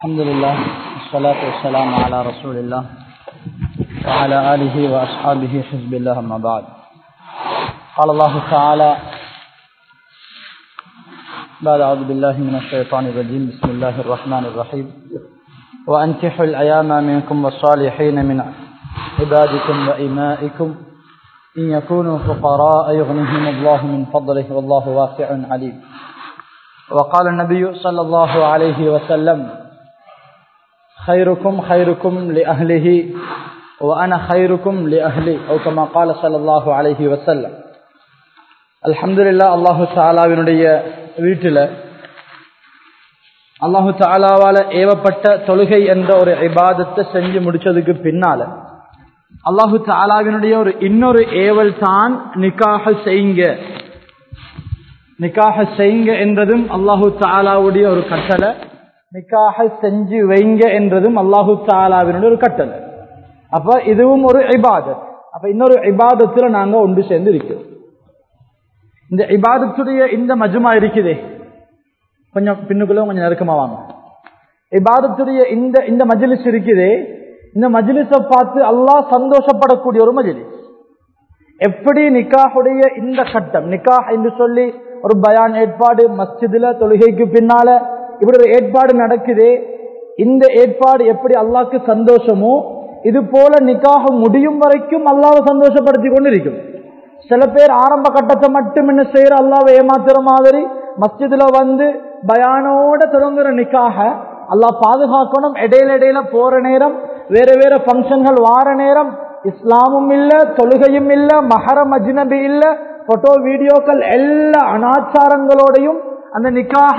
الحمد لله والصلاة والسلام على رسول الله وعلى آله وأصحابه حزب الله أما بعد قال الله تعالى بعد أعوذ بالله من الشيطان الرجيم بسم الله الرحمن الرحيم وأنكحوا الأيام منكم والصالحين من عبادكم وإمائكم إن يكونوا فقراء يغنيهم الله من فضله والله واسع عليم وقال النبي صلى الله عليه وسلم خيركم خيركم لأهله وأنا خيركم لأهلي أو كما قال صلى الله عليه وسلم الحمد لله الله تعالى வினுடைய வீட்டில் அல்லாஹு தாலாவால ஏவப்பட்ட தொழுகை என்ற ஒரு இபாதத்தை செஞ்சு முடிச்சதுக்கு பின்னால அல்லாஹு தாலாவினுடைய ஒரு இன்னொரு ஏவல் தான் நிக்காக செய்யுங்க நிக்காக செய்யுங்க என்றதும் அல்லாஹு தாலாவுடைய ஒரு கட்டளை நிக்காக செஞ்சு வைங்க என்றதும் அல்லாஹு தாலாவினுடைய ஒரு கட்டளை அப்ப இதுவும் ஒரு இபாதத் அப்ப இன்னொரு இபாதத்துல நாங்க ஒன்று சேர்ந்து இருக்கிறோம் இந்த இபாதத்துடைய இந்த மஜுமா இருக்குதே கொஞ்சம் பின்னுக்குள்ள கொஞ்சம் நெருக்கமா வாங்க இபாதத்துடைய இந்த இந்த மஜிலிஸ் இருக்குதே இந்த மஜிலிஸை பார்த்து அல்லாஹ் சந்தோஷப்படக்கூடிய ஒரு மஜிலிஸ் எப்படி நிக்காஹுடைய இந்த கட்டம் நிக்காஹ் என்று சொல்லி ஒரு பயான் ஏற்பாடு மஸ்ஜிதுல தொழுகைக்கு பின்னால இப்படி ஒரு ஏற்பாடு நடக்குது இந்த ஏற்பாடு எப்படி அல்லாஹ்க்கு சந்தோஷமோ இது போல நிக்காக முடியும் வரைக்கும் அல்லாவை சந்தோஷப்படுத்தி கொண்டிருக்கும் சில பேர் ஆரம்ப கட்டத்தை மட்டும் என்ன செய்யற அல்லாவை ஏமாத்துற மாதிரி மஸ்ஜிதுல வந்து பயானோட தொடங்குற நிக்காக அல்லாஹ் பாதுகாக்கணும் இடையில இடையில போற நேரம் வேற வேற பங்கன்கள் வார நேரம் இஸ்லாமும் இல்ல தொழுகையும் இல்ல மஹரம் அஜ்னபி இல்ல போட்டோ வீடியோக்கள் எல்லா அனாச்சாரங்களோடையும் அந்த நிக்காக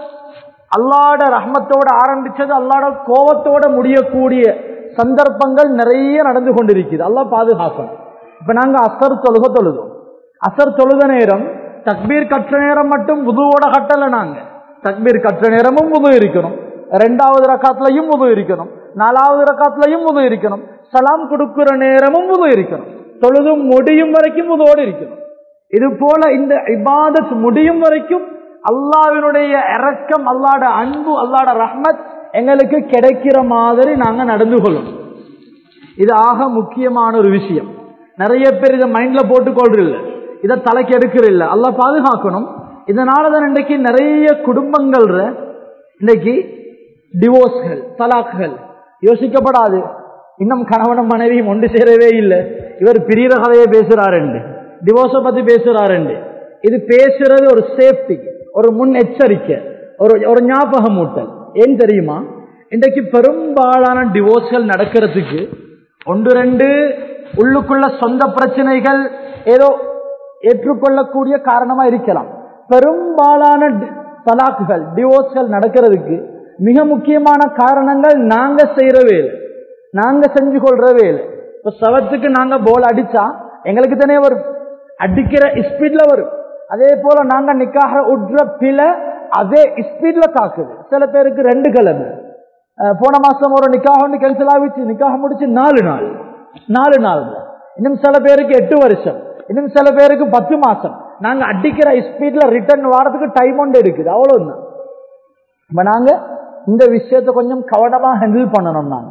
அல்லாட ரஹ்மத்தோட ஆரம்பிச்சது அல்லாட கோபத்தோட முடியக்கூடிய சந்தர்ப்பங்கள் நிறைய நடந்து கொண்டிருக்குது அல்லாஹ் பாதுகாக்கணும் இப்ப நாங்க அசர் தொழுக தொழுதோம் அசர் தொழுத நேரம் தக்பீர் கற்ற நேரம் மட்டும் உதுவோட கட்டல நாங்க தக்பீர் கற்ற நேரமும் உது இருக்கணும் ரெண்டாவது ரக்காத்துலயும் உது இருக்கணும் நாலாவது ரக்காத்துலயும் உது இருக்கணும் சலாம் கொடுக்கிற நேரமும் உது இருக்கணும் தொழுதும் முடியும் வரைக்கும் உதவோடு இருக்கணும் இது போல இந்த இபாதத் முடியும் வரைக்கும் அல்லாவினுடைய இறக்கம் அல்லாட அன்பு அல்லாட ரஹ்மத் எங்களுக்கு கிடைக்கிற மாதிரி நாங்க நடந்து கொள்ளணும் இது ஆக முக்கியமான ஒரு விஷயம் நிறைய பேர் இதை மைண்ட்ல போட்டுக்கொள்றதில்ல இதை தலைக்கு எடுக்கிறதில்ல அல்ல பாதுகாக்கணும் இதனாலதான் இன்றைக்கு நிறைய குடும்பங்கள் இன்னைக்கு டிவோர்ஸ்கள் தலாக்குகள் யோசிக்கப்படாது இன்னும் கணவனும் மனைவியும் ஒன்று சேரவே இல்லை இவர் பிரிகிற கதையை பேசுறாரு டிவோர்ஸை பத்தி பேசுறாரு இது பேசுறது ஒரு சேஃப்டி ஒரு முன் எச்சரிக்கை ஒரு ஒரு ஞாபகம் ஊட்டல் ஏன் தெரியுமா இன்றைக்கு பெரும்பாலான டிவோர்ஸ்கள் நடக்கிறதுக்கு ஒன்று ரெண்டு உள்ளுக்குள்ள சொந்த பிரச்சனைகள் ஏதோ ஏற்றுக்கொள்ளக்கூடிய காரணமா இருக்கலாம் பெரும்பாலான தலாக்குகள் டிவோர்ஸ்கள் நடக்கிறதுக்கு மிக முக்கியமான காரணங்கள் நாங்க செய்யற வேலை நாங்க செஞ்சு கொள்ற வேலை இப்ப சவத்துக்கு நாங்க போல் அடிச்சா எங்களுக்கு தானே வரும் அடிக்கிற ஸ்பீட்ல வரும் அதே போல நாங்க நிக்காக உட்ற பிழை அதே ஸ்பீட்ல தாக்குது சில பேருக்கு ரெண்டு கிழமை போன மாசம் ஒரு நிக்காக ஒன்று கேன்சல் ஆகிச்சு நிக்காக முடிச்சு நாலு நாள் நாலு நாள் இன்னும் சில பேருக்கு எட்டு வருஷம் இன்னும் சில பேருக்கு பத்து மாசம் நாங்க அடிக்கிற ஸ்பீட்ல ரிட்டர்ன் வாரத்துக்கு டைம் ஒன்று இருக்குது அவ்வளவுதான் இப்ப நாங்க இந்த விஷயத்த கொஞ்சம் கவனமா ஹேண்டில் பண்ணணும் நாங்க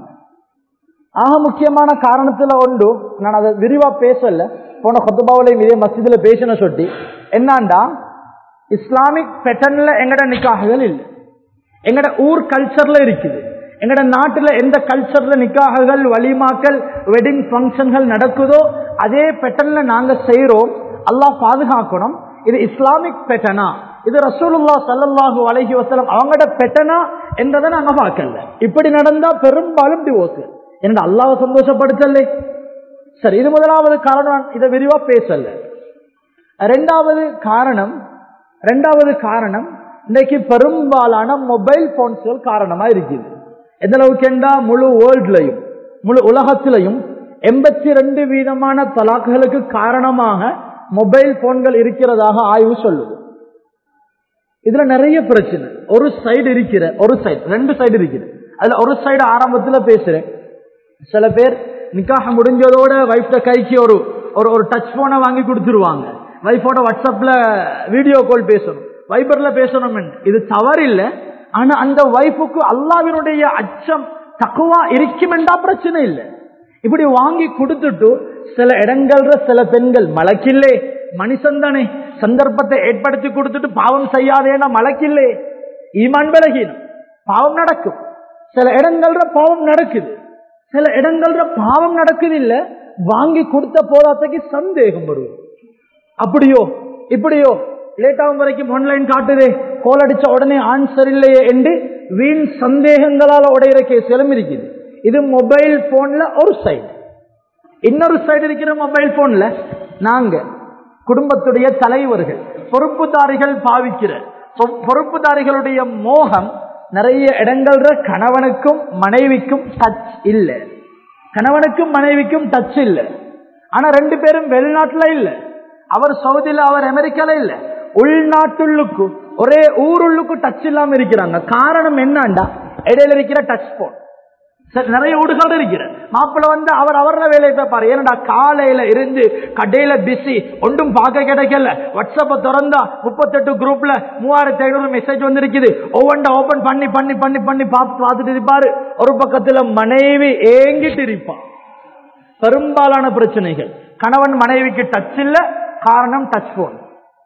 ஆக முக்கியமான காரணத்துல உண்டு நான் அதை விரிவா பேசல போன கொத்துபாவிலையும் இதே மசிதில பேசின சொட்டி என்னாண்டா இஸ்லாமிக் பேட்டர்ன்ல எங்கட நிக்காககள் இல்லை எங்கட ஊர் கல்ச்சர்ல இருக்குது எங்கட நாட்டுல எந்த கல்ச்சர்ல நிக்காககள் வலிமாக்கள் வெட்டிங் பங்கன்கள் நடக்குதோ அதே பேட்டர்ன்ல நாங்க செய்யறோம் அல்லாஹ் பாதுகாக்கணும் இது இஸ்லாமிக் பேட்டனா இது ரசூலுல்லா சல்லாஹு அலஹி வசலம் அவங்களோட பெட்டனா என்றதை நாங்க பார்க்கல இப்படி நடந்தா பெரும்பாலும் டிவோர்ஸ் என்னோட அல்லாவை சந்தோஷப்படுத்தலை சரி இது முதலாவது காரணம் இதை விரிவா பேசல ரெண்டாவது காரணம் ரெண்டாவது காரணம் இன்னைக்கு பெரும்பாலான மொபைல் போன்ஸ்கள் காரணமா இருக்குது எந்த அளவுக்கு என்றா முழு வேர்ல்ட்லையும் முழு உலகத்திலையும் எண்பத்தி ரெண்டு வீதமான தலாக்குகளுக்கு காரணமாக மொபைல் போன்கள் இருக்கிறதாக ஆய்வு சொல்லுது இதுல நிறைய பிரச்சனை ஒரு சைடு இருக்கிற ஒரு சைடு ரெண்டு சைடு இருக்குது அதுல ஒரு சைடு ஆரம்பத்துல பேசுறேன் சில பேர் நிக்காக முடிஞ்சதோட வைஃப்ட கைக்கு ஒரு ஒரு ஒரு டச் போனை வாங்கி கொடுத்துருவாங்க வைஃபோட வாட்ஸ்அப்ல வீடியோ கால் பேசணும் வைபர்ல பேசணும் இது தவறு இல்லை ஆனா அந்த வைஃபுக்கு அல்லாவினுடைய அச்சம் தக்குவா இருக்குமெண்டா பிரச்சனை இல்லை இப்படி வாங்கி கொடுத்துட்டு சில இடங்கள்ல சில பெண்கள் மலக்கில்லே மனுஷன் தானே சந்தர்ப்பத்தை ஏற்படுத்தி கொடுத்துட்டு பாவம் செய்யாதேனா மலக்கில்லே ஈமான் பலகீனம் பாவம் நடக்கும் சில இடங்கள்ல பாவம் நடக்குது சில இடங்கள்ல பாவம் நடக்குது இல்ல வாங்கி கொடுத்த போதாத்தைக்கு சந்தேகம் வரும் அப்படியோ இப்படியோ லேட் ஆகும் வரைக்கும் ஆன்லைன் காட்டுதே கோல் அடிச்ச உடனே ஆன்சர் இல்லையே என்று வீண் சந்தேகங்களால உடையிற கேஸ் எல்லாம் இருக்குது இது மொபைல் போன்ல ஒரு சைடு இன்னொரு சைடு இருக்கிற மொபைல் போன்ல நாங்க குடும்பத்துடைய தலைவர்கள் பொறுப்புதாரிகள் பாவிக்கிற பொ- பொறுப்புதாரிகளுடைய மோகம் நிறைய இடங்கள்ல கணவனுக்கும் மனைவிக்கும் டச் இல்ல கணவனுக்கும் மனைவிக்கும் டச் இல்ல ஆனா ரெண்டு பேரும் வெளிநாட்டுல இல்ல அவர் சவுதியில அவர் அமெரிக்கால இல்ல உள்நாட்டுள்ளுக்கு ஒரே ஊருள்ளுக்கு டச் இல்லாம இருக்கிறாங்க காரணம் என்னண்டா இடையில இருக்கிற டச் போன் சரி, நிறைய வீடுகள் இருக்கிற மாப்பிள்ள வந்து அவர் அவர்ல வேலையை பார்ப்பாரு ஏனடா காலையில இருந்து கடையில பிஸி ஒன்றும் பார்க்க கிடைக்கல வாட்ஸ்அப்ப திறந்தா முப்பத்தெட்டு குரூப்ல மூவாயிரத்தி ஐநூறு மெசேஜ் வந்திருக்குது ஒவ்வொன்றா ஓபன் பண்ணி பண்ணி பண்ணி பண்ணி பார்த்து பார்த்துட்டு இருப்பாரு ஒரு பக்கத்துல மனைவி ஏங்கிட்டு இருப்பான் பெரும்பாலான பிரச்சனைகள் கணவன் மனைவிக்கு டச் இல்ல காரணம் டச் போன்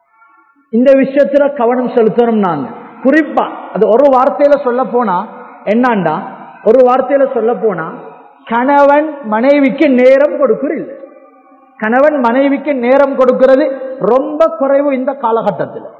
இந்த விஷயத்துல கவனம் செலுத்தணும் நாங்க குறிப்பா அது ஒரு வார்த்தையில சொல்ல போனா என்னண்டா ஒரு வார்த்தையில சொல்ல போனா கணவன் மனைவிக்கு நேரம் கொடுக்கிறது கணவன் மனைவிக்கு நேரம் கொடுக்கிறது ரொம்ப குறைவு இந்த காலகட்டத்தில்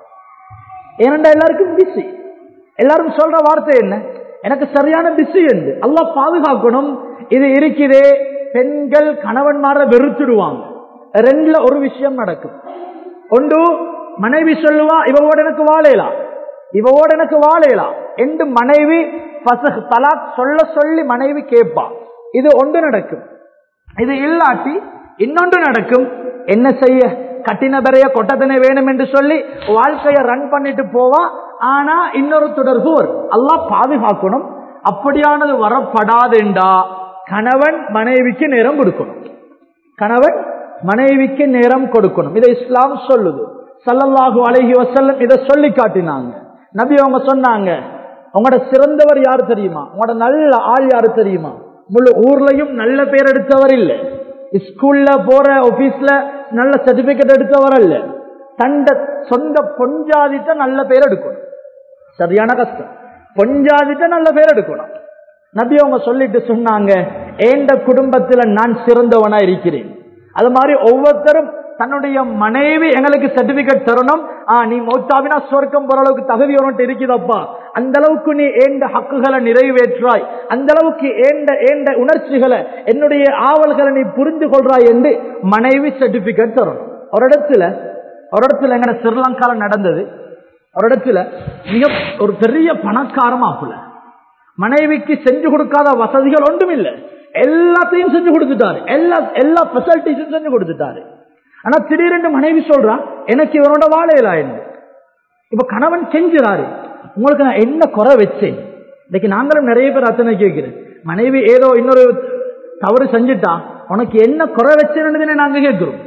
ஏனென்றா எல்லாருக்கும் பிஸி எல்லாரும் சொல்ற வார்த்தை என்ன எனக்கு சரியான பிஸி என்று அல்லாஹ் பாதுகாக்கணும் இது இருக்குதே பெண்கள் கணவன்மார வெறுத்துடுவாங்க ரெண்டுல ஒரு விஷயம் நடக்கும் ஒன்று மனைவி சொல்லுவா இவவோட எனக்கு வாழையலாம் இவவோட எனக்கு வாழையலாம் என்று மனைவி பசக் தலாக் சொல்ல சொல்லி மனைவி கேட்பா இது ஒன்று நடக்கும் இது இல்லாட்டி இன்னொன்று நடக்கும் என்ன செய்ய கட்டின பெறைய கொட்டத்தனை வேணும் என்று சொல்லி வாழ்க்கைய ரன் பண்ணிட்டு போவா ஆனா இன்னொரு தொடர்பு வரும் அல்லாஹ் பாதுகாக்கணும் அப்படியானது வரப்படாதுண்டா கணவன் மனைவிக்கு நேரம் கொடுக்கணும் கணவன் மனைவிக்கு நேரம் கொடுக்கணும் இதை இஸ்லாம் சொல்லுது சல்லல்லாஹு அலைஹி வஸல்லம் இதை சொல்லி காட்டினாங்க நபி அவங்க சொன்னாங்க உங்களோட சிறந்தவர் யாரு தெரியுமா உங்களோட நல்ல ஆள் யாரு தெரியுமா முழு ஊர்லயும் நல்ல பேர் எடுத்தவர் இல்ல ஸ்கூல்ல போற ஆபீஸ்ல நல்ல சர்டிபிகேட் எடுத்தவர் அல்ல தண்ட சொந்த பொஞ்சாதிட்ட நல்ல பேர் எடுக்கணும் சரியான கஷ்டம் பொஞ்சாதிட்ட நல்ல பேர் எடுக்கணும் நபி அவங்க சொல்லிட்டு சொன்னாங்க ஏண்ட குடும்பத்துல நான் சிறந்தவனா இருக்கிறேன் அது மாதிரி ஒவ்வொருத்தரும் தன்னுடைய மனைவி எங்களுக்கு சர்டிபிகேட் தரணும் ஆ, நீ மௌத்தாவினா சொர்க்கம் போற அளவுக்கு தகுதி உனட்டு இருக்குதப்பா அந்த அளவுக்கு நீ ஏண்ட ஹக்குகளை நிறைவேற்றாய் அந்த அளவுக்கு ஏண்ட ஏண்ட உணர்ச்சிகளை என்னுடைய ஆவல்களை நீ புரிந்து கொள்றாய் என்று மனைவி சர்டிபிகேட் தரணும் ஒரு இடத்துல ஒரு இடத்துல எங்க ஸ்ரீலங்கால நடந்தது ஒரு இடத்துல மிக ஒரு பெரிய பணக்கார மாப்பிள்ள மனைவிக்கு செஞ்சு கொடுக்காத வசதிகள் ஒன்றும் இல்லை எல்லாத்தையும் செஞ்சு கொடுத்துட்டாரு எல்லா எல்லா பெசிலிட்டிஸும் செஞ்சு கொடுத்துட்டாரு ஆனா திடீரென்று மனைவி சொல்றா எனக்கு இவனோட வாழையிலா என்று இப்ப கணவன் செஞ்சுறாரு உங்களுக்கு நான் என்ன குறை வச்சேன் இன்னைக்கு நாங்களும் நிறைய பேர் அத்தனை கேட்கிறேன் மனைவி ஏதோ இன்னொரு தவறு செஞ்சுட்டா உனக்கு என்ன குறை வச்சேன்னு நாங்க கேட்கிறோம்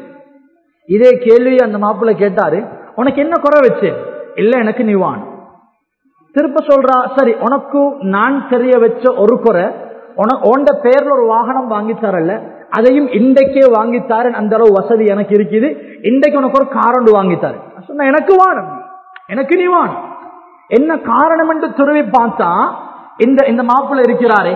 இதே கேள்வி அந்த மாப்பிள்ளை கேட்டாரு உனக்கு என்ன குறை வச்சேன் இல்ல எனக்கு நீ வான் திருப்ப சொல்றா சரி உனக்கு நான் தெரிய வச்ச ஒரு குறை உனக்கு உண்ட பேர்ல ஒரு வாகனம் வாங்கி தரல அதையும் இன்றைக்கே வாங்கி தாரேன் அந்த அளவு வசதி எனக்கு இருக்குது இன்றைக்கு உனக்கு ஒரு காரண்டு வாங்கி தாரேன் நான் சொன்னேன் எனக்கு வாணும் எனக்கு நீ வாணும் என்ன காரணம் என்று துருவி பார்த்தா இந்த இந்த மாப்பிள்ளை இருக்கிறாரே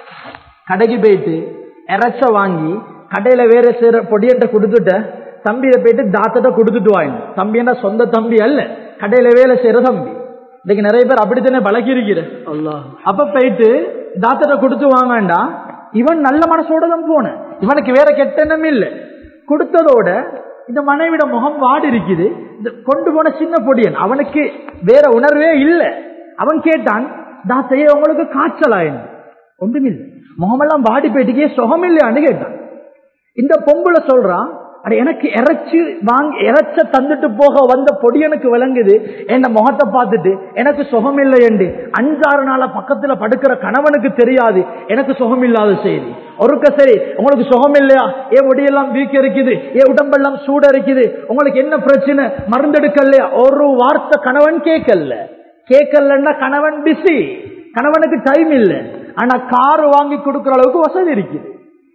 கடைக்கு போயிட்டு இறைச்ச வாங்கி கடையில வேற சேர பொடியட்ட கொடுத்துட்ட தம்பியில போயிட்டு தாத்தட்ட கொடுத்துட்டு வாங்க தம்பி என்ன சொந்த தம்பி அல்ல கடையில வேலை செய்யற தம்பி இன்னைக்கு நிறைய பேர் அப்படித்தானே பழகி இருக்கிற அப்ப போயிட்டு தாத்தட்ட கொடுத்து வாங்கண்டா இவன் நல்ல மனசோட தான் போனேன் இவனுக்கு வேற கெட்ட எண்ணமே இல்லை கொடுத்ததோட இந்த மனைவிட முகம் வாடி இருக்குது இந்த கொண்டு போன சின்ன பொடியன் அவனுக்கு வேற உணர்வே இல்லை அவன் கேட்டான் தாத்தையே உங்களுக்கு காய்ச்சலா என்று ஒன்றுமில்லை முகமெல்லாம் வாடி போயிட்டுக்கே சுகம் இல்லையான்னு கேட்டான் இந்த பொம்பளை சொல்றான் அட எனக்கு இறைச்சி வாங்கி இறைச்ச தந்துட்டு போக வந்த பொடி எனக்கு விளங்குது என்ன முகத்தை பார்த்துட்டு எனக்கு சுகம் இல்லை என்று அஞ்சாறு நாள பக்கத்துல படுக்கிற கணவனுக்கு தெரியாது எனக்கு சுகம் இல்லாத செய்தி ஒருக்க சரி உங்களுக்கு சுகம் இல்லையா ஏன் முடியெல்லாம் வீக்க இருக்குது ஏன் உடம்பெல்லாம் சூட இருக்குது உங்களுக்கு என்ன பிரச்சனை மருந்தெடுக்கலையா ஒரு வார்த்தை கணவன் கேட்கல கேட்கலன்னா கணவன் பிஸி கணவனுக்கு டைம் இல்லை ஆனா கார் வாங்கி கொடுக்கிற அளவுக்கு வசதி இருக்குது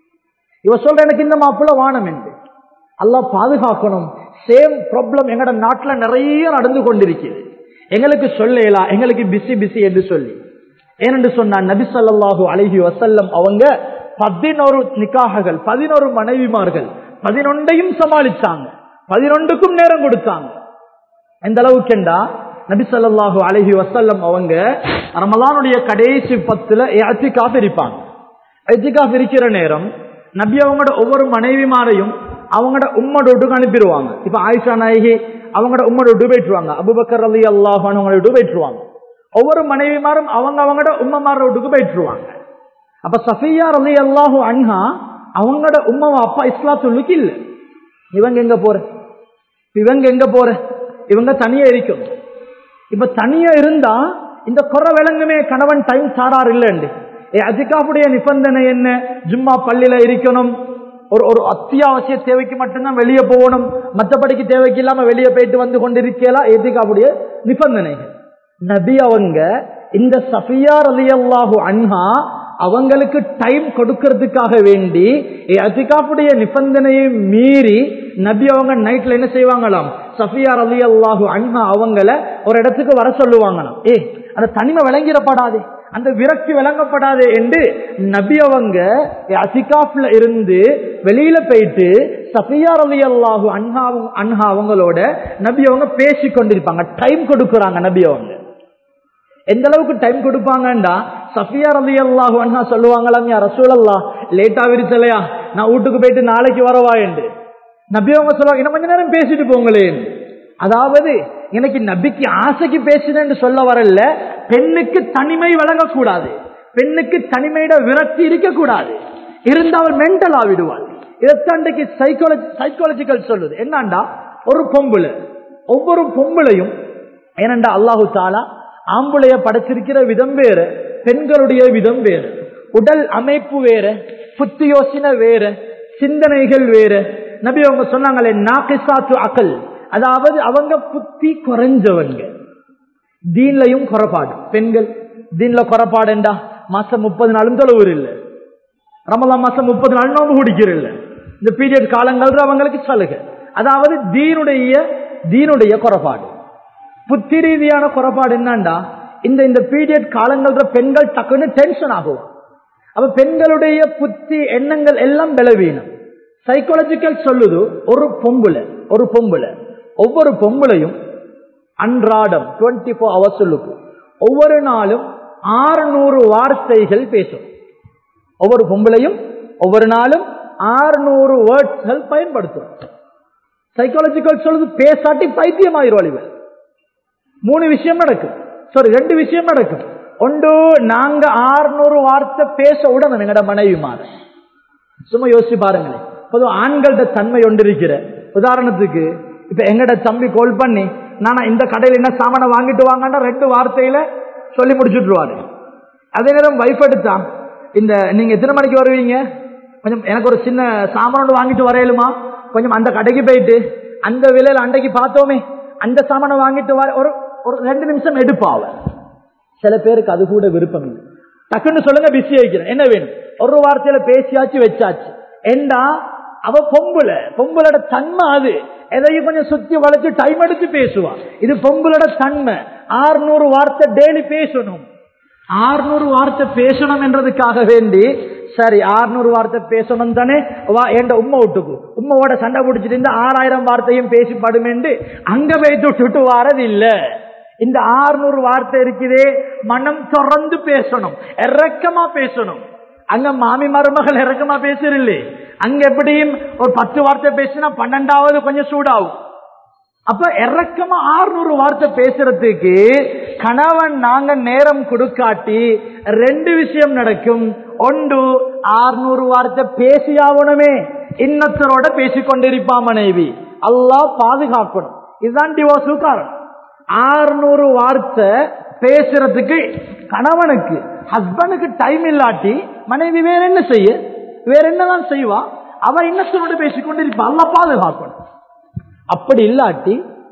இவ சொல்ற எனக்கு இந்த மாப்பிள்ள வானம் என்று அல்லாஹ் பாதுகாக்கணும் சேம் ப்ராப்ளம் எங்கட நாட்டுல நிறைய நடந்து கொண்டிருக்கிறது எங்களுக்கு சொல்லலாம் எங்களுக்கு பிஸி பிஸி என்று சொல்லி ஏனென்று சொன்னா நபி ஸல்லல்லாஹு அலைஹி வஸல்லம் அவங்க பதினோரு நிக்காககள் பதினோரு மனைவிமார்கள் பதினொன்றையும் சமாளிச்சாங்க பதினொன்றுக்கும் நேரம் கொடுத்தாங்க எந்த அளவுக்குண்டா நபி ஸல்லல்லாஹு அலைஹி வஸல்லம் அவங்க ரமலானுடைய கடைசி பத்துல இஅ்திகாஃப் இருப்பாங்க இஅ்திகாஃப் இருக்கிற நேரம் நபி அவங்களோட ஒவ்வொரு மனைவிமாரையும் அவங்களோட உம்மோட வீட்டுக்கு அனுப்பிடுவாங்க இப்ப ஆயிஷா நாயகி அவங்களோட உம்மோட வீட்டு போயிட்டுருவாங்க அபுபக்கர் அலி அல்லாஹ் அவங்களோட வீட்டு போயிட்டுருவாங்க ஒவ்வொரு மனைவிமாரும் அவங்க அவங்களோட உம்மமார வீட்டுக்கு போயிட்டுருவாங்க அப்ப சஃபியா ரலி அல்லாஹு அன்ஹா அவங்களோட உம்மவ அப்பா இஸ்லாத்துள்ளுக்கு இல்ல இவங்க எங்க போற இவங்க எங்க போற இவங்க தனியா இருக்கும் இப்ப தனியா இருந்தா இந்த குறை விளங்குமே கணவன் டைம் சாரார் இல்லைண்டு அதிகாப்புடைய நிபந்தனை என்ன ஜும்மா பள்ளியில இருக்கணும் ஒரு ஒரு அத்தியாவசிய தேவைக்கு மட்டும்தான் வெளியே போகணும் மற்றபடிக்கு தேவைக்கு இல்லாம வெளியே போயிட்டு வந்து கொண்டிருக்கலாம் எதிகாப்புடைய நிபந்தனைகள் நபி அவங்க இந்த சஃபியார் அலி அல்லாஹு அன்ஹா அவங்களுக்கு டைம் கொடுக்கறதுக்காக வேண்டி அதிகாப்புடைய நிபந்தனையை மீறி நபி அவங்க நைட்ல என்ன செய்வாங்களாம் சஃபியார் அலி அல்லாஹு அன்ஹா அவங்கள ஒரு இடத்துக்கு வர சொல்லுவாங்களாம் ஏ அந்த தனிமை விளங்கிடப்படாதே அந்த விரக்தி விளங்கப்படாது என்று நபி அவங்க அசிகாப்ல இருந்து வெளியில போயிட்டு சஃபியார் அலி அல்லாஹு அன்ஹா அன்ஹா அவங்களோட நபி அவங்க பேசி கொண்டிருப்பாங்க டைம் கொடுக்குறாங்க நபி அவங்க எந்த அளவுக்கு டைம் கொடுப்பாங்கண்டா சஃபியா ரலி அல்லாஹு அன்ஹா சொல்லுவாங்களாம் யா ரசூல் அல்லா லேட்டா விரிச்சலையா நான் வீட்டுக்கு போயிட்டு நாளைக்கு வரவா என்று நபி அவங்க சொல்லுவாங்க இன்னும் கொஞ்ச நேரம் பேசிட்டு போங்களேன் அதாவது எனக்கு நபிக்கு ஆசைக்கு பேசுனேன்னு சொல்ல வரல பெண்ணுக்கு தனிமை வழங்கக்கூடாது பெண்ணுக்கு தனிமையிட விரக்தி இருக்கக்கூடாது இருந்து அவர் மென்டல் ஆவிடுவாள் இதைத்தாண்டைக்கு சைக்காலஜி சைக்காலஜிக்கல் சொல்லுது என்னண்டா ஒரு பொம்புல ஒவ்வொரு பொம்புலையும் ஏனண்டா அல்லாஹு தாலா ஆம்புளைய படைச்சிருக்கிற விதம் வேறு பெண்களுடைய விதம் வேறு உடல் அமைப்பு வேற புத்தி யோசனை வேற சிந்தனைகள் வேற நபி அவங்க சொன்னாங்களே நாக்கிசாத்து அக்கல் அதாவது அவங்க புத்தி குறைஞ்சவங்க தீன்லையும் குறைபாடு பெண்கள் தீன்ல குறைபாடுண்டா மாசம் முப்பது நாளும் தொலைவுர் இல்ல ரமலா மாசம் முப்பது நாள் நோம்பு குடிக்கிற இல்ல இந்த பீரியட் காலங்கள் அவங்களுக்கு சலுகை அதாவது தீனுடைய தீனுடைய குறைபாடு புத்தி ரீதியான குறைபாடு என்னண்டா இந்த இந்த பீரியட் காலங்கள்ல பெண்கள் டக்குன்னு டென்ஷன் ஆகுவாங்க அப்ப பெண்களுடைய புத்தி எண்ணங்கள் எல்லாம் பலவீனம் சைக்காலஜிக்கல் சொல்லுது ஒரு பொம்புல ஒரு பொம்புல ஒவ்வொரு பொம்புலையும் அன்றாடம் டுவெண்ட்டி ஃபோர் ஹவர்ஸ் சொல்லுக்கு ஒவ்வொரு நாளும் ஆறுநூறு வார்த்தைகள் பேசும் ஒவ்வொரு பொம்பளையும் ஒவ்வொரு நாளும் ஆறுநூறு வேர்ட்ஸ்கள் பயன்படுத்தும் சைக்காலஜிக்கல் சொல்லுது பேசாட்டி பைத்தியமாயிரும் இவன் மூணு விஷயம் நடக்கும் சாரி ரெண்டு விஷயம் நடக்கும் ஒன்று நாங்க ஆறுநூறு வார்த்தை பேச உடனே எங்கட மனைவி மாற சும்மா யோசிச்சு பாருங்களேன் பொதுவாக ஆண்கள்ட தன்மை ஒன்று இருக்கிற உதாரணத்துக்கு இப்ப எங்கட தம்பி கோல் பண்ணி நானா இந்த கடையில் என்ன சாமானை வாங்கிட்டு வாங்கன்னா ரெண்டு வார்த்தையில சொல்லி முடிச்சுட்டுருவாரு அதே நேரம் வைஃப் எடுத்தா இந்த நீங்க எத்தனை மணிக்கு வருவீங்க கொஞ்சம் எனக்கு ஒரு சின்ன சாமான் ஒன்று வாங்கிட்டு வரையலுமா கொஞ்சம் அந்த கடைக்கு போயிட்டு அந்த விலையில அன்றைக்கு பார்த்தோமே அந்த சாமானை வாங்கிட்டு வர ஒரு ஒரு ரெண்டு நிமிஷம் எடுப்பாவ சில பேருக்கு அது கூட விருப்பம் இல்லை டக்குன்னு சொல்லுங்க பிஸி ஆயிக்கிறேன் என்ன வேணும் ஒரு வார்த்தையில பேசியாச்சு வச்சாச்சு ஏண்டா அவ பொம்புல பொம்பளோட தன்மை அது எதையும் கொஞ்சம் சுத்தி வளைச்சு டைம் எடுத்து பேசுவா இது பொம்பளோட தன்மை ஆறுநூறு வார்த்தை டெய்லி பேசணும் ஆறுநூறு வார்த்தை பேசணும் என்றதுக்காக வேண்டி சரி ஆறுநூறு வார்த்தை பேசணும் தானே வா என்ற உண்மை விட்டுக்கு உண்மையோட சண்டை பிடிச்சிட்டு இருந்தா ஆறாயிரம் வார்த்தையும் பேசி படுமென்று அங்க வைத்து விட்டுட்டு வாரது இல்ல இந்த ஆறுநூறு வார்த்தை இருக்குதே மனம் தொடர்ந்து பேசணும் இறக்கமா பேசணும் அங்க மாமி மருமகள் இறக்கமா பேசுறில்லே அங்க எப்படியும் ஒரு பத்து வார்த்தை பேசினா பன்னெண்டாவது கொஞ்சம் சூடாகும் அப்ப இறக்கமா ஆறுநூறு வார்த்தை பேசுறதுக்கு கணவன் நாங்க நேரம் கொடுக்காட்டி ரெண்டு விஷயம் நடக்கும் ஒன்று ஆறுநூறு வார்த்தை பேசியாவணுமே இன்னத்தரோட பேசிக்கொண்டிருப்பா மனைவி அல்லாஹ் பாதுகாக்கணும் இதுதான் டிவோர்ஸு காரணம் ஆறுநூறு வார்த்தை பேசுறதுக்கு கணவனுக்கு ஹஸ்பண்டுக்கு டைம் இல்லாட்டி மனைவி வேற என்ன செய்ய வேற என்னதான் செய்வா அவ இன்னத்தரோட பேசிக்கொண்டிருப்பா அல்ல பாதுகாக்கணும் அப்படி இல்லாட்டி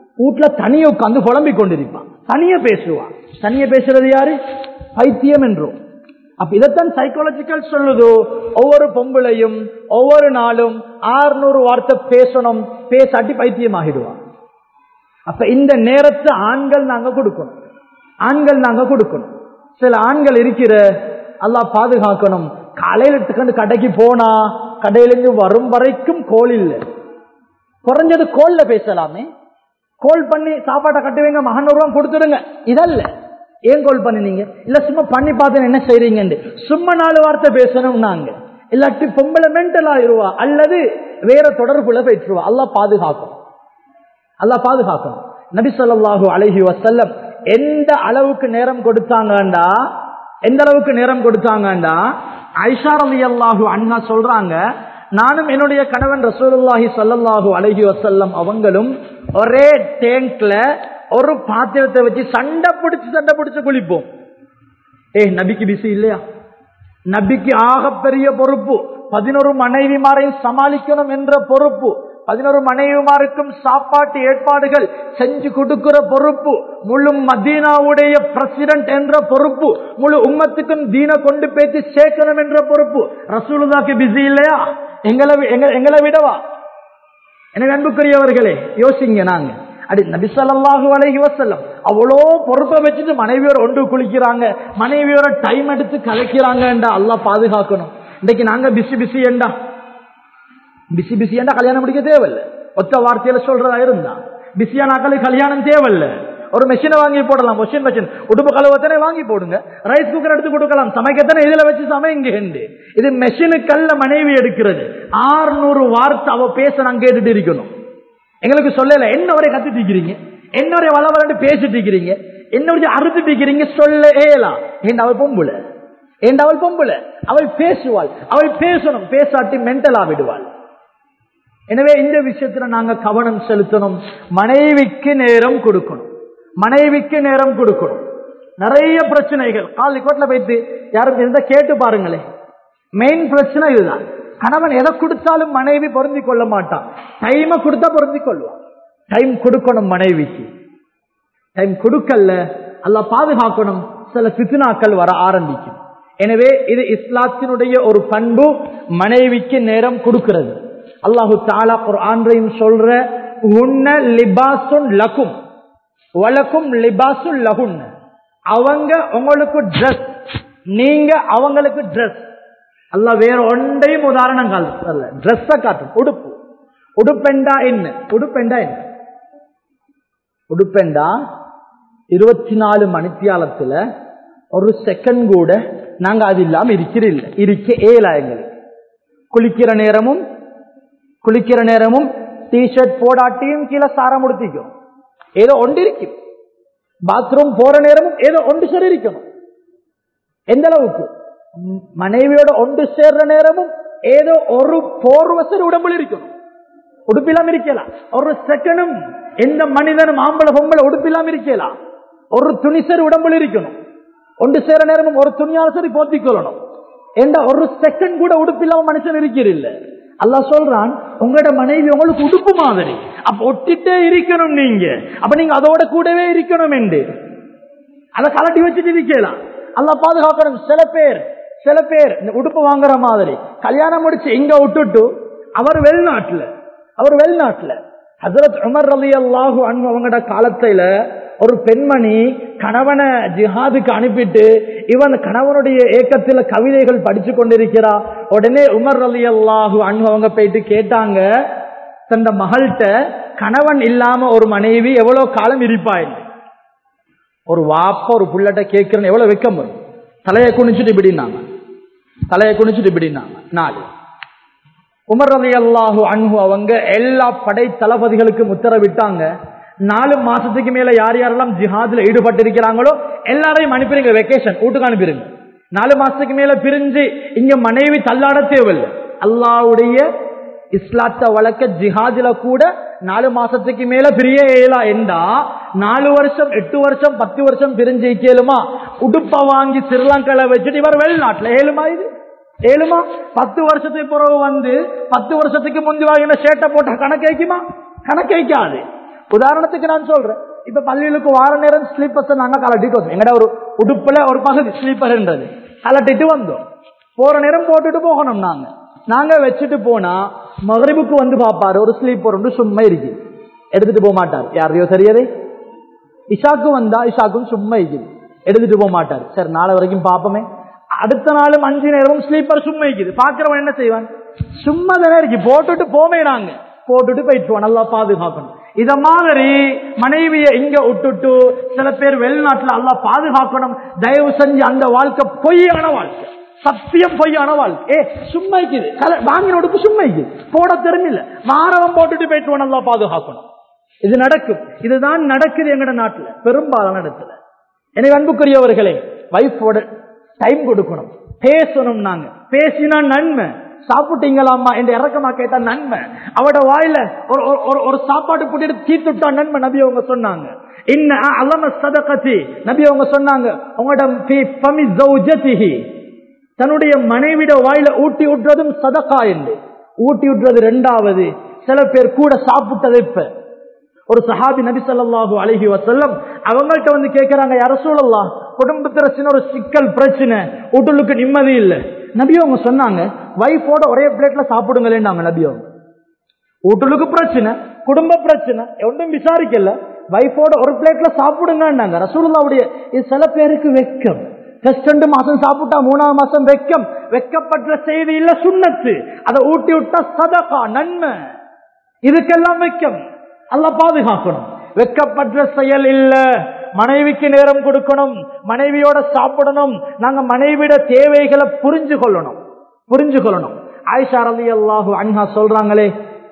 வீட்டுல தனிய உட்கார்ந்து புலம்பிக் கொண்டிருப்பான் தனிய பேசுவான் தனிய பேசுறது யாரு பைத்தியம் என்றும் அப்ப இதைத்தான் சைக்காலஜிக்கல் சொல்லுது ஒவ்வொரு பொம்பளையும் ஒவ்வொரு நாளும் ஆறுநூறு வார்த்தை பேசணும் பேசாட்டி பைத்தியம் ஆகிடுவான் அப்ப இந்த நேரத்தை ஆண்கள் நாங்க கொடுக்கணும் ஆண்கள் நாங்க கொடுக்கணும் சில ஆண்கள் இருக்கிற அல்லாஹ் பாதுகாக்கணும் காலையில எடுத்துக்கொண்டு கடைக்கு போனா கடையிலிருந்து வரும் வரைக்கும் கோல் இல்லை குறைஞ்சது கோல்ல பேசலாமே கோல் பண்ணி சாப்பாட்டை கட்டுவீங்க மகன் ரூபா கொடுத்துடுங்க இதல்ல ஏன் கோல் பண்ணினீங்க இல்ல சும்மா பண்ணி பார்த்து என்ன செய்றீங்க சும்மா நாலு வார்த்தை பேசணும் நாங்க இல்லாட்டி பொம்பளை மென்டல் ஆயிருவா அல்லது வேற தொடர்புல போயிட்டுருவா அல்லாஹ் பாதுகாக்கும் அல்லாஹ் பாதுகாக்கணும் நபி ஸல்லல்லாஹு அலைஹி வஸல்லம் எந்த அளவுக்கு நேரம் கொடுத்தாங்கண்டா எந்த அளவுக்கு நேரம் கொடுத்தாங்கண்டா ஐஷா ரலியல்லாஹு அன்ஹா சொல்றாங்க நானும் என்னுடைய கணவன் ரசூலுல்லாஹி ஸல்லல்லாஹு அலைஹி வஸல்லம் அவங்களும் ஒரே டேங்க்ல ஒரு பாத்திரத்தை வச்சு சண்டை பிடிச்சு சண்டை பிடிச்சு குளிப்போம் ஏய் நபிக்கு பிசி இல்லையா நபிக்கு ஆகப்பெரிய பொறுப்பு பதினொரு மனைவிமாரையும் சமாளிக்கணும் என்ற பொறுப்பு பதினொரு மனைவிமாருக்கும் சாப்பாட்டு ஏற்பாடுகள் செஞ்சு கொடுக்கிற பொறுப்பு முழு மதீனாவுடைய பிரசிடென்ட் என்ற பொறுப்பு முழு உம்மத்துக்கும் தீன கொண்டு பேச்சு சேர்க்கணும் என்ற பொறுப்பு ரசூலுதாக்கு பிஸி இல்லையா எங்களை வி- எங்க- எங்களை விடவா எனக்கு அன்புக்குரியவர்களே யோசிங்க நாங்க அடி நபி ஸல்லல்லாஹு அலைஹி வஸல்லம் அவ்வளோ பொறுப்பை வச்சுட்டு மனைவியோட ஒன்று குளிக்கிறாங்க மனைவியோட டைம் எடுத்து கலைக்கிறாங்கன்றா அல்லாஹ் பாதுகாக்கணும் இன்னைக்கு நாங்க பிஸி பிஸி ஏண்டா பிஸி பிஸி ஏண்டா கல்யாணம் முடிக்க தேவையில்ல ஒத்த வார்த்தையில சொல்றதா இருந்தா பிஸியா நாட்களுக்கு கல்யாணம் தேவையில்ல ஒரு மெஷினை வாங்கி போடலாம் வாஷிங் மெஷின் உடுப்பு கழுவத்தனை வாங்கி போடுங்க ரைஸ் குக்கர் எடுத்து கொடுக்கலாம் சமைக்கத்தானே இதுல வச்சு சமைங்க இது மெஷினுக்கல்ல மனைவி எடுக்கிறது ஆறுநூறு வார்த்தை அவ பேச நான் கேட்டுட்டு இருக்கணும் எங்களுக்கு சொல்லல என்ன வரை கத்துட்டு இருக்கிறீங்க என்ன வரை வள வளண்டு பேசிட்டு இருக்கிறீங்க என்ன வரை அறுத்துட்டு இருக்கிறீங்க சொல்ல ஏலாம் ஏன் அவள் பொம்புல ஏன் அவள் பொம்புல அவள் பேசுவாள் அவள் பேசணும் பேசாட்டி மென்டலா விடுவாள் எனவே இந்த விஷயத்துல நாங்க கவனம் செலுத்தணும் மனைவிக்கு நேரம் கொடுக்கணும் மனைவிக்கு நேரம் கொடுக்கணும் நிறைய பிரச்சனைகள் காலி கோட்டில் போயிட்டு யாரும் இருந்தா கேட்டு பாருங்களேன் மெயின் பிரச்சனை இதுதான் கணவன் எதை கொடுத்தாலும் மனைவி பொருந்தி கொள்ள மாட்டான் டைமை கொடுத்தா பொருந்தி கொள்வான் டைம் கொடுக்கணும் மனைவிக்கு டைம் கொடுக்கல அல்ல பாதுகாக்கணும் சில பித்னாக்கள் வர ஆரம்பிக்கும் எனவே இது இஸ்லாத்தினுடைய ஒரு பண்பு மனைவிக்கு நேரம் கொடுக்கிறது அல்லாஹு தாலா குர்ஆன்றையும் சொல்ற உன்ன லிபாசுன் லகும் வலக்கும் லிபாசுன் லகுன் அவங்க உங்களுக்கு ட்ரெஸ் நீங்க அவங்களுக்கு ட்ரெஸ் அல்ல வேற ஒன்றையும் உதாரணம் கால ட்ரெஸ்ஸ காட்டும் உடுப்பு உடுப்பெண்டா என்ன உடுப்பெண்டா என்ன உடுப்பெண்டா இருபத்தி நாலு மணித்தியாலத்துல ஒரு செகண்ட் கூட நாங்க அது இல்லாம இருக்கிறில்ல இருக்க ஏலா எங்களுக்கு குளிக்கிற நேரமும் குளிக்கிற நேரமும் டிஷர்ட் போடாட்டியும் கீழே சாரம் உடுத்திக்கும் ஏதோ ஒன்று இருக்கும் பாத்ரூம் போற நேரமும் ஏதோ ஒன்று சரி இருக்கணும் எந்த அளவுக்கு ம், மனைவியோட ஒன்று சேர்ற நேரமும் ஏதோ ஒரு போர்வசர் உடம்புல இருக்கணும் உடுப்பில்லாம இருக்கலாம் ஒரு செகண்டும் எந்த மனிதனும் ஆம்பளை பொம்பளை உடுப்பில்லாம இருக்கலாம் ஒரு துணிசர் உடம்புல இருக்கணும் ஒன்று சேர நேரமும் ஒரு துணியால் சரி போத்திக் கொள்ளணும் என்ற ஒரு செகண்ட் கூட உடுப்பில்லாம மனுஷன் இருக்கிறில்ல அல்லாஹ் சொல்றான் உங்களோட மனைவி உங்களுக்கு உடுப்பு மாதிரி அப்ப ஒட்டிட்டே இருக்கணும் நீங்க அப்ப நீங்க அதோட கூடவே இருக்கணும் என்று அதை கலட்டி வச்சுட்டு இருக்கலாம் அல்ல பாதுகாக்கணும் சில பேர் சில பேர் இந்த உடுப்பு வாங்குற மாதிரி கல்யாணம் முடிச்சு இங்க விட்டுட்டு அவர் வெளிநாட்டுல அவர் வெளிநாட்டுல ஹசரத் உமர் ரலி அல்லாஹு அவங்களோட காலத்துல ஒரு பெண்மணி கணவனை ஜிஹாதுக்கு அனுப்பிட்டு இவன் கணவனுடைய ஏக்கத்துல கவிதைகள் படிச்சு கொண்டிருக்கிறா உடனே உமர் ரலி அல்லாஹு அவங்க போயிட்டு கேட்டாங்க தந்த மகள்கிட்ட கணவன் இல்லாம ஒரு மனைவி எவ்வளவு காலம் இருப்பா என்று ஒரு வாப்ப ஒரு புள்ளட்ட கேட்கிறேன்னு எவ்வளவு வெக்கம் வரும் தலையை குனிச்சுட்டு இப்படின்னாங்க தலையை குனிச்சுட்டு இப்படின்னாங்க நாலு உமர் ரவி அல்லாஹு அன்பு அவங்க எல்லா படை தளபதிகளுக்கும் உத்தரவிட்டாங்க நாலு மாசத்துக்கு மேல யார் யாரெல்லாம் ஜிஹாதுல ஈடுபட்டு இருக்கிறாங்களோ எல்லாரையும் அனுப்பிடுங்க வெக்கேஷன் வீட்டுக்கு அனுப்பிடுங்க நாலு மாசத்துக்கு மேல பிரிஞ்சு இங்க மனைவி தள்ளாட தேவையில்லை அல்லாவுடைய இஸ்லாத்தை வளர்க்க ஜிஹாதுல கூட நாலு மாசத்துக்கு மேல பிரிய இயலா என்றா நாலு வருஷம் எட்டு வருஷம் பத்து வருஷம் பிரிஞ்சு இயலுமா உடுப்ப வாங்கி ஸ்ரீலங்கால வச்சுட்டு இவர் வெளிநாட்டுல ஏழுமா இது ஏழுமா பத்து வருஷத்துக்கு பிறகு வந்து பத்து வருஷத்துக்கு முந்தி வாங்கின சேட்டை போட்ட கணக்கு வைக்குமா கணக்கு வைக்காது உதாரணத்துக்கு நான் சொல்றேன் இப்ப பள்ளிகளுக்கு வார நேரம் ஸ்லீப்பர்ஸ் நாங்க கலட்டிட்டு வந்தோம் எங்கட ஒரு உடுப்புல ஒரு பகுதி ஸ்லீப்பர்ன்றது கலட்டிட்டு வந்தோம் போற நேரம் போட்டுட்டு போகணும் நாங்க நாங்க வச்சுட்டு போனா மகரிபுக்கு வந்து பாப்பாரு ஒரு ஸ்லீப்பர் ஒன்று சும்மா இருக்கு எடுத்துட்டு போக மாட்டார் யாரையோ தெரியதே இஷாக்கு வந்தா இஷாக்கும் சும்மா இருக்குது எடுத்துட்டு போக மாட்டார் சரி நாளை வரைக்கும் பாப்போமே அடுத்த நாளும் அஞ்சு நேரமும் ஸ்லீப்பர் சும்மா இருக்குது பாக்குறவன் என்ன செய்வான் சும்மா தானே இருக்கு போட்டுட்டு போமே நாங்க போட்டுட்டு போயிட்டு நல்லா பாதுகாக்கணும் இத மாதிரி மனைவிய இங்க விட்டுட்டு சில பேர் வெளிநாட்டுல அல்லா பாதுகாக்கணும் தயவு செஞ்சு அந்த வாழ்க்கை பொய்யான வாழ்க்கை சத்தியம் பொய்யான வாழ்க்கை ஏ சும்மா இருக்குது கல- வாங்கின உடுப்பு சும்மா இருக்குது போட தெரிஞ்சில்ல மாறவன் போட்டுட்டு போயிட்டு நல்லா பாதுகாக்கணும் இது நடக்கும் இதுதான் நடக்குது எங்கட நாட்டுல பெரும்பாலான இடத்துல எனக்கு அன்புக்குரியவர்களே வைஃபோட டைம் கொடுக்கணும் பேசணும் நாங்க பேசினா நன்மை சாப்பிட்டீங்களாமா என்று இறக்கமா கேட்டா நன்மை அவட வாயில ஒரு ஒரு- ஒரு ஒரு சாப்பாடு போட்டு தீத்துட்டா நன்மை நபி அவங்க சொன்னாங்க இன்ன அலம சதகதி நபி அவங்க சொன்னாங்க உங்களோட ஃபி ஃபமி ஜௌஜதிஹி. தன்னுடைய மனைவிட வாயில ஊட்டி விட்டுறதும் சதகா என்று ஊட்டி விட்டுறது ரெண்டாவது சில பேர் கூட சாப்பிட்டது இப்ப ஒரு சஹாபி நபி ஸல்லல்லாஹு அலைஹி வஸல்லம் அவங்கள்ட்ட வந்து கேக்குறாங்க யார சூழல்லா குடும்பத்துல சின்ன ஒரு சிக்கல் பிரச்சனை வீட்டுக்கு நிம்மதி இல்ல நபி அவங்க சொன்னாங்க வைஃபோட ஒரே பிளேட்ல சாப்பிடுங்களேன்னாங்க நபி அவங்க வீட்டுக்கு பிரச்சனை குடும்ப பிரச்சனை ஒன்றும் விசாரிக்கல வைஃபோட ஒரு பிளேட்ல சாப்பிடுங்கன்னாங்க ரசூலுல்லாவுடைய இது சில பேருக்கு வெக்கம் ஃபர்ஸ்ட் ரெண்டு மாசம் சாப்பிட்டா மூணாவது மாசம் வெக்கம் வெக்கப்பட்ட செய்தி இல்ல சுண்ணத்து அதை ஊட்டி விட்டா சதகா நன்மை இதுக்கெல்லாம் வெக்கம் அல்ல பாதுகாக்கணும் வெக்கப்பட்ட செயல் இல்ல மனைவிக்கு நேரம் கொடுக்கணும் மனைவியோட சாப்பிடணும் நாங்க மனைவியோட தேவைகளை புரிஞ்சு கொள்ளணும் புரிஞ்சு கொள்ளணும் ஆயிஷா ரலி அல்லாஹு அன்ஹா சொல்றாங்களே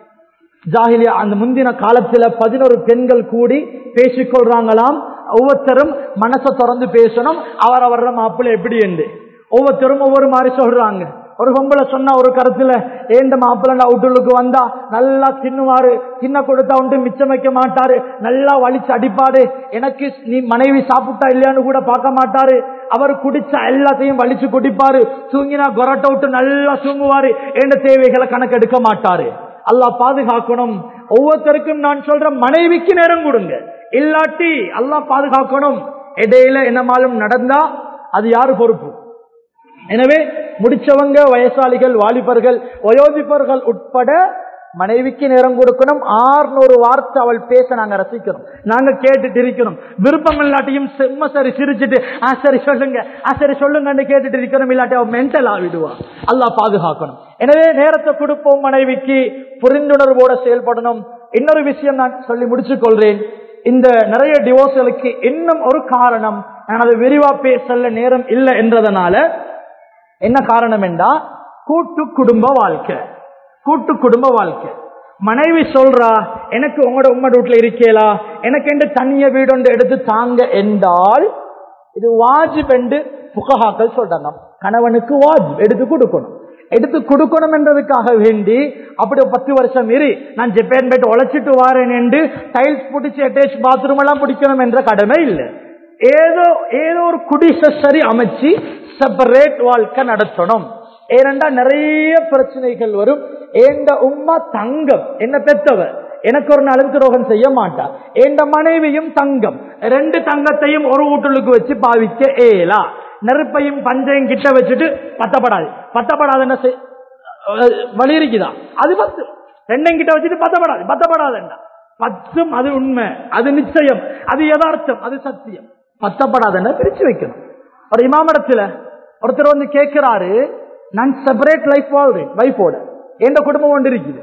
ஜாகிலியா அந்த முந்தின காலத்துல பதினோரு பெண்கள் கூடி பேசிக்கொள்றாங்களாம் ஒவ்வொருத்தரும் மனசை திறந்து பேசணும் அவர் அவர மாப்பிள்ளை எப்படி என்று ஒவ்வொருத்தரும் ஒவ்வொரு மாதிரி சொல்றாங்க ஒரு பொம்பளை சொன்ன ஒரு கருத்துல ஏண்ட மாப்பிள்ளை அவுட்டுக்கு வந்தா நல்லா தின்னுவாரு தின்ன கொடுத்தா உண்டு மிச்சம் வைக்க மாட்டாரு நல்லா வலிச்சு அடிப்பாரு எனக்கு நீ மனைவி சாப்பிட்டா இல்லையான்னு கூட பார்க்க மாட்டாரு அவர் குடிச்ச எல்லாத்தையும் வலிச்சு குடிப்பாரு தூங்கினா கொரட்டை விட்டு நல்லா தூங்குவாரு என்ற தேவைகளை கணக்கெடுக்க மாட்டாரு அல்லாஹ் பாதுகாக்கணும் ஒவ்வொருத்தருக்கும் நான் சொல்ற மனைவிக்கு நேரம் கொடுங்க இல்லாட்டி அல்லாஹ் பாதுகாக்கணும் இடையில என்னமாலும் நடந்தா அது யாரு பொறுப்பு எனவே முடிச்சவங்க வயசாளிகள் வாலிபர்கள் வயோதிபர்கள் உட்பட மனைவிக்கு நேரம் கொடுக்கணும் ஆறுநூறு வார்த்தை அவள் பேச நாங்க ரசிக்கிறோம் நாங்க கேட்டுட்டு இருக்கணும் விருப்பம் இல்லாட்டியும் செம்ம சரி சிரிச்சுட்டு ஆ சரி சொல்லுங்க ஆ சரி சொல்லுங்கன்னு கேட்டுட்டு இருக்கணும் இல்லாட்டி அவன் மென்டல் ஆவிடுவா அல்லாஹ் பாதுகாக்கணும் எனவே நேரத்தை கொடுப்போம் மனைவிக்கு புரிந்துணர்வோட செயல்படணும் இன்னொரு விஷயம் நான் சொல்லி முடிச்சுக் கொள்றேன் இந்த நிறைய டிவோர்ஸ்களுக்கு இன்னும் ஒரு காரணம் நான் அதை விரிவா பேசல நேரம் இல்லை என்றதனால என்ன காரணம் என்றா கூட்டு குடும்ப வாழ்க்கை கூட்டு குடும்ப வாழ்க்கை மனைவி சொல்றா எனக்கு உங்களோட உம்ம வீட்டுல இருக்கேலா எனக்கு என்று தனிய வீடு ஒன்று எடுத்து தாங்க என்றால் இது வாஜிப் என்று புகஹாக்கள் சொல்றாங்க கணவனுக்கு வாஜிப் எடுத்து கொடுக்கணும் எடுத்து கொடுக்கணும் என்றதுக்காக வேண்டி அப்படி ஒரு பத்து வருஷம் இரு நான் ஜப்பான் போயிட்டு உழைச்சிட்டு வாரேன் என்று டைல்ஸ் பிடிச்சி அட்டாச் பாத்ரூம் எல்லாம் பிடிக்கணும் என்ற கடமை இல்லை ஏதோ ஏதோ ஒரு குடிசை சரி அமைச்சு செப்பரேட் வாழ்க்கை நடத்தணும் ஏனென்றா நிறைய பிரச்சனைகள் வரும் ஏண்ட உம்மா தங்கம் என்ன பெத்தவ எனக்கு ஒரு நாளும் துரோகம் செய்ய மாட்டா எந்த மனைவியும் தங்கம் ரெண்டு தங்கத்தையும் ஒரு வீட்டுக்கு வச்சு பாவிக்க ஏலா நெருப்பையும் பஞ்சையும் கிட்ட வச்சுட்டு பத்தப்படாது பத்தப்படாது என்ன செய் அஹ் வழி இருக்குதா அது பத்து ரெண்டையும் கிட்ட வச்சுட்டு பத்தப்படாது பத்தப்படாதுன்னா பத்தும் அது உண்மை அது நிச்சயம் அது யதார்த்தம் அது சத்தியம் பத்தப்படாதுன்னா பிரிச்சு வைக்கணும் ஒரு இமாமடத்துல ஒருத்தர் வந்து கேட்கிறாரு நான் செப்பரேட் லைஃப் வாழ்றேன் வைஃபோட எந்த குடும்பம் ஒன்று இருக்குது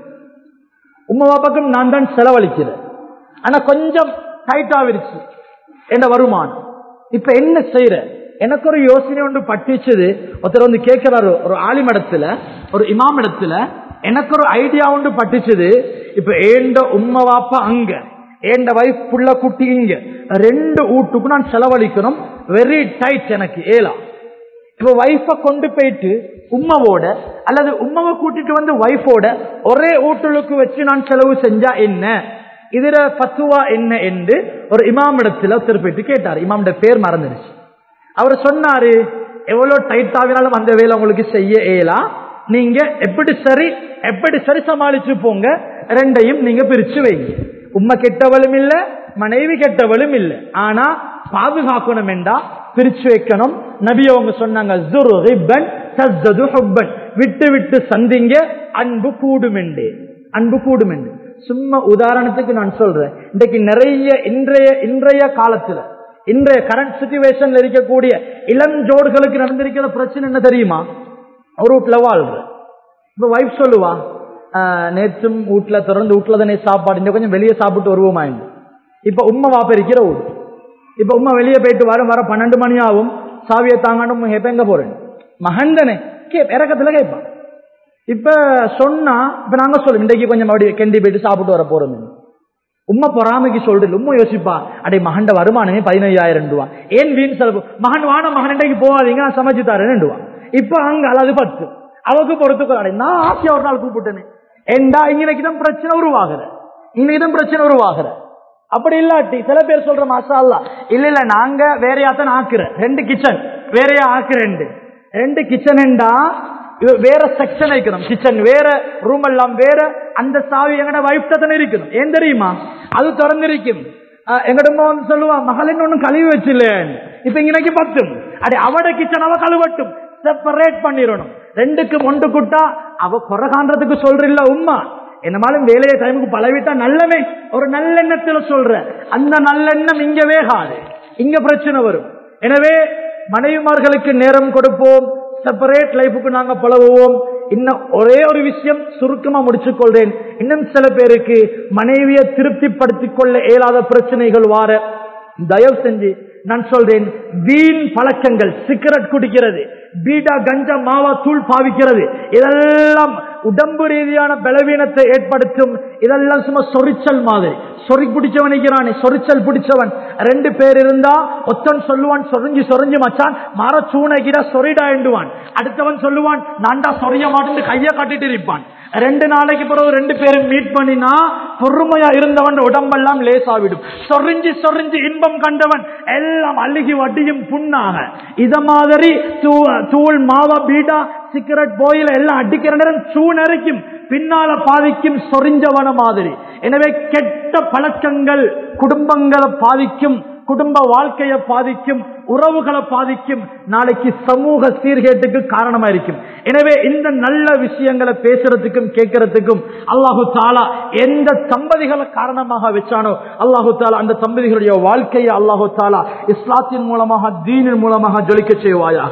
உம்மா பாப்பாக்கும் நான் தான் செலவழிக்கிறேன் ஆனா கொஞ்சம் டைட் ஆவிருச்சு என்ன வருமானம் இப்ப என்ன செய்யற எனக்கு ஒரு யோசனை ஒன்று பட்டுச்சுது ஒருத்தர் வந்து கேட்கிறாரு ஒரு ஆலிமடத்துல ஒரு இமாமிடத்துல எனக்கு ஒரு ஐடியா ஒன்று பட்டுச்சுது இப்ப ஏண்ட உம்மா வாப்பா அங்க ஏண்ட வைஃப் புள்ள குட்டி இங்க ரெண்டு வீட்டுக்கும் நான் செலவழிக்கணும் வெரி டைட் எனக்கு ஏலா இப்ப வைஃப கொண்டு போயிட்டு உம்மாவோட அல்லது உம்மாவை கூட்டிட்டு வந்து வைஃபோட ஒரே ஊட்டலுக்கு வச்சு நான் செலவு செஞ்சா என்ன இதுல பத்துவா என்ன என்று ஒரு இமாமிடத்துல ஒருத்தர் போயிட்டு கேட்டார் இமாமிட பேர் மறந்துடுச்சு அவர் சொன்னாரு எவ்வளவு டைட் ஆகினாலும் அந்த வேலை உங்களுக்கு செய்ய இயலா நீங்க எப்படி சரி எப்படி சரி சமாளிச்சு போங்க ரெண்டையும் நீங்க பிரிச்சு வைங்க உம்மை கெட்டவளும் இல்ல மனைவி கெட்டவளும் இல்ல ஆனா பாதுகாக்கணும் என்றா பிரிச்சு வைக்கணும் நபி அவங்க சொன்னாங்க "ஜுரு ரிப்பன் தஸ்தது ஹுப்பன்." விட்டு விட்டு சந்திங்க அன்பு கூடுமெண்டு அன்பு கூடுமெண்டு சும்மா உதாரணத்துக்கு நான் சொல்றேன் இன்றைக்கு நிறைய இன்றைய இன்றைய காலத்துல இன்றைய கரண்ட் சுச்சுவேஷன்ல இருக்கக்கூடிய இளம் ஜோடுகளுக்கு நடந்திருக்கிற பிரச்சனை என்ன தெரியுமா ஒரு வீட்டுல வாழ்ற இப்ப வைஃப் சொல்லுவா "ஆஹ், நேற்றும் வீட்டுல திறந்து வீட்டுல தானே சாப்பாடு இன்னும் கொஞ்சம் வெளியே சாப்பிட்டு வருவோமா என்று இப்ப உம்மை வாப்ப இருக்கிற வீடு இப்ப உம்மா வெளியே போயிட்டு வர வர பன்னெண்டு மணி ஆகும் சாவியை தாங்கணும் எப்ப எங்க போறேன் மகந்தனே கே இறக்கத்துல கேட்பான் இப்ப சொன்னா இப்ப நாங்க சொல்லும் இன்றைக்கு கொஞ்சம் அப்படி கெண்டி போயிட்டு சாப்பிட்டு வர போறோம் உம்மா பொறாமைக்கு சொல்றது உம்மா யோசிப்பா அடே மகண்ட வருமானமே பதினையாயிரம் ரூபா ஏன் வீண் செலவு மகன் வான மகன் இன்றைக்கு போகாதீங்க நான் சமைச்சு தரேன் இப்ப அங்க அதாவது பத்து அவக்கு பொறுத்துக்கொள்ள நான் ஆசையா ஒரு நாள் கூப்பிட்டேனே ஏண்டா இன்னைக்கு தான் பிரச்சனை உருவாகுற இன்னைக்கு தான் பிரச்சனை உருவாகுற அப்படி இல்லாட்டி சில பேர் சொல்ற மாசா அல்ல இல்ல இல்ல நாங்க வேறையாத்தான் ஆக்குறேன் ரெண்டு கிச்சன் வேறையா ஆக்குறேன் ரெண்டு கிச்சன்டா வேற செக்ஷன் வைக்கணும் கிச்சன் வேற ரூம் எல்லாம் வேற அந்த சாவி எங்கட வைஃப் தான் இருக்கணும் ஏன் தெரியுமா அது திறந்திருக்கும் அஹ் எங்கட அம்மா வந்து சொல்லுவா மகளின் ஒண்ணும் கழுவி வச்சில்ல இப்ப இன்னைக்கு பத்தும் அடி அவட கிச்சன் அவ கழுவட்டும் செப்பரேட் பண்ணிடணும் ரெண்டுக்கும் ஒன்று குட்டா அவ குறை காண்றதுக்கு சொல்றில்ல உம்மா என்னமாலும் வேலையை டைமுக்கு பழவிட்டா நல்லவே ஒரு நல்லெண்ணத்துல சொல்ற அந்த நல்லெண்ணம் இங்க வேகாது இங்க பிரச்சனை வரும் எனவே மனைவிமார்களுக்கு நேரம் கொடுப்போம் செப்பரேட் லைஃபுக்கு நாங்க பழகுவோம் இன்னும் ஒரே ஒரு விஷயம் சுருக்கமா முடிச்சுக் கொள்றேன் இன்னும் சில பேருக்கு மனைவியை திருப்திப்படுத்திக் கொள்ள இயலாத பிரச்சனைகள் வார தயவு செஞ்சு நான் சொல்றேன் வீண் பழக்கங்கள் சிகரெட் குடிக்கிறது பீடா கஞ்சா மாவா தூள் பாவிக்கிறது இதெல்லாம் உடம்பு ரீதியான பலவீனத்தை ஏற்படுத்தும் இதெல்லாம் சும்மா சொரிச்சல் மாதிரி சொறி பிடிச்சவன் இருக்கிறானே சொரிச்சல் பிடிச்சவன் ரெண்டு பேர் இருந்தா ஒத்தன் சொல்லுவான் சொரிஞ்சு சொரிஞ்சு மச்சான் மர சூனைக்கிட சொரிடா என்றுவான் அடுத்தவன் சொல்லுவான் நான்டா சொரிய மாட்டேன்னு கைய காட்டிட்டு இருப்பான் ரெண்டு நாளைக்கு பிறகு ரெண்டு பேரும் மீட் பண்ணினா பொறுமையா இருந்தவன் உடம்பெல்லாம் லேசாவிடும் சொரிஞ்சு சொரிஞ்சு இன்பம் கண்டவன் எல்லாம் அழுகி வட்டியும் புண்ணாக இத மாதிரி தூ- தூள் மாவா பீடா சிகரெட் போயில எல்லாம் அடிக்கிற நேரம் சூ நெருக்கும் பின்னால பாதிக்கும் சொரிஞ்சவன மாதிரி எனவே கெட்ட பழக்கங்கள் குடும்பங்களை பாதிக்கும் குடும்ப வாழ்க்கையை பாதிக்கும் உறவுகளை பாதிக்கும் நாளைக்கு சமூக சீர்கேட்டுக்கு காரணமா இருக்கும் எனவே இந்த நல்ல விஷயங்களை பேசுறதுக்கும் கேட்கறதுக்கும் அல்லாஹு தாலா எந்த தம்பதிகளை காரணமாக வச்சானோ அல்லாஹு தாலா அந்த தம்பதிகளுடைய வாழ்க்கையை அல்லாஹு தாலா இஸ்லாத்தின் மூலமாக தீனின் மூலமாக ஜொலிக்க செய்வாயா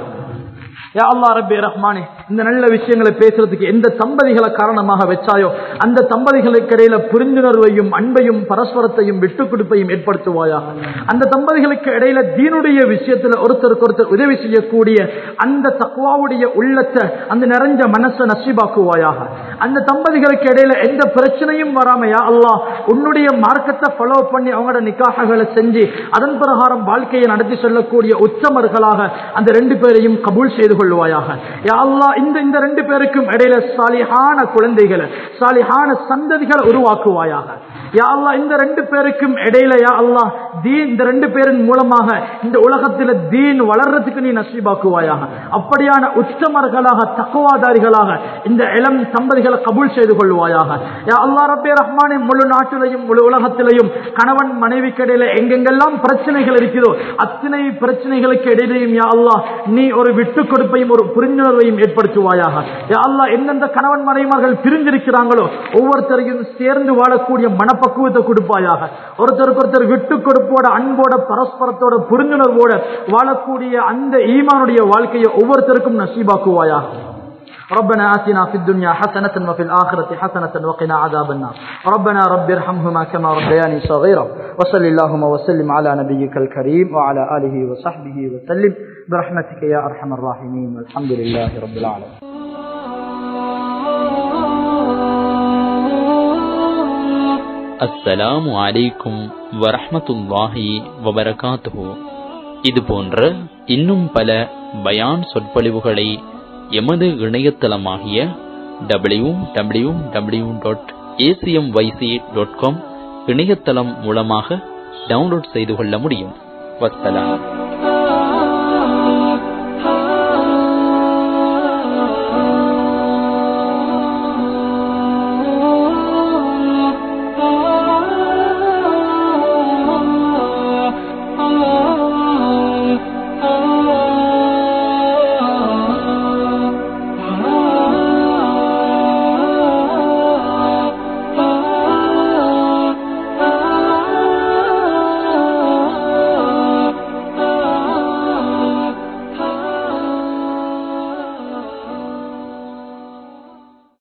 யா அல்லா ரப்பே ரஹ்மானே இந்த நல்ல விஷயங்களை பேசுறதுக்கு எந்த தம்பதிகளை காரணமாக வச்சாயோ அந்த தம்பதிகளுக்கு இடையில புரிந்துணர்வையும் அன்பையும் பரஸ்பரத்தையும் விட்டுக் கொடுப்பையும் ஏற்படுத்துவாயாக அந்த தம்பதிகளுக்கு இடையில தீனுடைய விஷயத்துல ஒருத்தருக்கு ஒருத்தர் உதவி செய்யக்கூடிய அந்த தக்குவாவுடைய உள்ளத்தை அந்த நிறைஞ்ச மனசை நசிபாக்குவாயாக அந்த தம்பதிகளுக்கு இடையில எந்த பிரச்சனையும் வராமையா அல்லாஹ் உன்னுடைய மார்க்கத்தை ஃபாலோ பண்ணி அவங்களோட நிக்காகங்களை செஞ்சு அதன் பிரகாரம் வாழ்க்கையை நடத்தி செல்லக்கூடிய உத்தமர்களாக அந்த ரெண்டு பேரையும் கபூல் செய்து கொள்வாயாக யா அல்லாஹ் இந்த இந்த ரெண்டு பேருக்கும் இடையில சாலிஹான குழந்தைகளை சாலிஹான சந்ததிகளை உருவாக்குவாயாக யா அல்லாஹ் இந்த ரெண்டு பேருக்கும் இடையில யா அல்லாஹ் தீன் இந்த ரெண்டு பேரின் மூலமாக இந்த உலகத்தில் தீன் வளர்றதுக்கு நீ நசீபாக்குவாயாக அப்படியான உத்தமர்களாக தக்குவாதாரிகளாக இந்த இளம் தம்பதிகளை கபூல் செய்து கொள்வாயாக யா அல்லாஹ் ரப்பே ரஹ்மானே முழு நாட்டிலையும் முழு உலகத்திலையும் கணவன் மனைவிக்கு இடையில எங்கெங்கெல்லாம் பிரச்சனைகள் இருக்கிறதோ அத்தனை பிரச்சனைகளுக்கு இடையிலையும் யா அல்லாஹ் நீ ஒரு விட்டுக் கொடுப்பையும் ஒரு புரிந்துணர்வையும் ஏற்படுத்துவாயாக யா அல்லாஹ் எந்தெந்த கணவன் மனைவிமார்கள் பிரிஞ்சிருக்கிறாங்களோ ஒவ்வொருத்தரையும் சேர்ந்து வாழக்கூடிய மனப்பக்குவத்தை கொடுப்பாயாக ஒருத்தருக்கு ஒருத்தர் விட்டு கொடுப்போட அன்போட பரஸ்பரத்தோட புரிந்துணர்வோட வாழக்கூடிய அந்த ஈமானுடைய வாழ்க்கையை ஒவ்வொருத்தருக்கும் நசீபாக்குவாயாக ربنا آتنا في الدنيا حسنة وفي الآخرة حسنة وقنا عذاب النار ربنا رب ارحمهما كما ربياني صغيرا وصل اللهم وسلم على نبيك الكريم وعلى آله وصحبه وسلم برحمتك يا أرحم الراحمين والحمد لله رب العالمين அஸ்ஸலாமு அலைக்கும் வரஹ்மத்துல்லாஹி வபரகாத்துஹு இது போன்ற இன்னும் பல பயான் சொற்பொழிவுகளை எமது இணையதளமாகிய W W W dot ACM YC dot com இணையதளம் மூலமாக டவுன்லோட் செய்து கொள்ள முடியும் வஸ்ஸலாம்